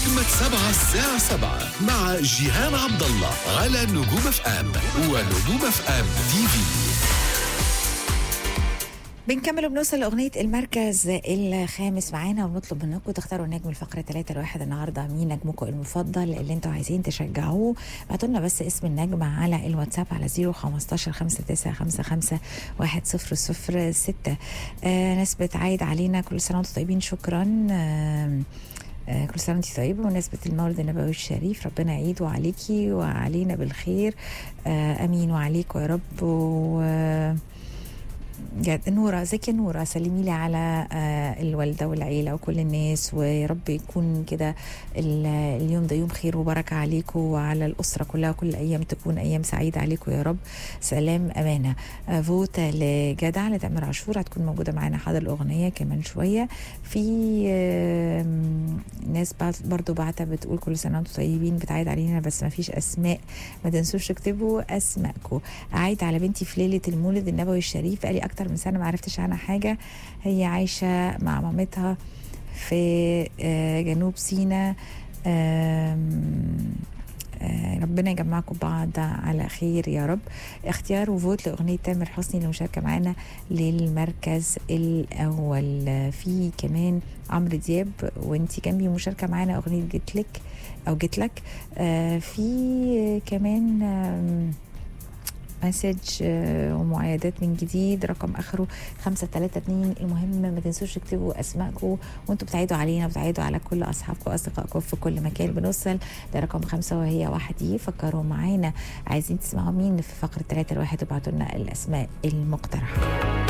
أجمد سبعة الساعة سبعة مع جيهان عبد الله على نجوم اف ام ونجوم اف ام تي في بنكمل وبنوصل لأغنية المركز الخامس معانا وبنطلب منكم تختاروا نجم الفقرة 3 الواحد النهاردة مين نجمكم المفضل اللي انتوا عايزين تشجعوه بعتوا لنا بس اسم النجم على الواتساب على 015 5955 100 آه ناس بتعايد علينا كل سنة وانتم طيبين شكرا آه آه، كل سنه وانت طيبه بمناسبه المولد النبوي الشريف ربنا يعيده عليكي وعلينا بالخير آه، امين وعليكم يا رب و جد نورة ازيك يا نورة سلمي لي على آه، الوالدة والعيلة وكل الناس ويا رب يكون كده ال- اليوم ده يوم خير وبركة عليكم وعلى الأسرة كلها كل الأيام تكون أيام سعيدة عليكم يا رب سلام أمانة آه، فوت لجدع لتامر عاشور هتكون موجودة معانا حاضر الأغنية كمان شوية في آم، ناس بعت برضو بعتها بتقول كل سنة وانتم طيبين بتعيد علينا بس ما فيش أسماء ما تنسوش تكتبوا أسماءكم أعيد على بنتي في ليلة المولد النبوي الشريف بقالي أكتر من سنة ما عرفتش عنها حاجة هي عايشة مع مامتها في آه، جنوب سيناء آم، آه، ربنا يجمعكم بعض على خير يا رب اختيار وفوت لأغنية تامر حسني للمشاركة معانا للمركز الأول آه، في كمان عمرو دياب وانتي جنبي مشاركة معانا أغنية جيتلك أو جيتلك آه، في كمان آم، مسج آه، ومعايدات من جديد رقم اخره 532 المهم ما تنسوش تكتبوا اسمائكم وانتوا بتعيدوا علينا بتعيدوا على كل اصحابكم واصدقائكم في كل مكان بنوصل لرقم خمسة وهي واحد فكروا معانا عايزين تسمعوا مين في فقرة ثلاثة الواحد وابعتوا لنا الاسماء المقترحة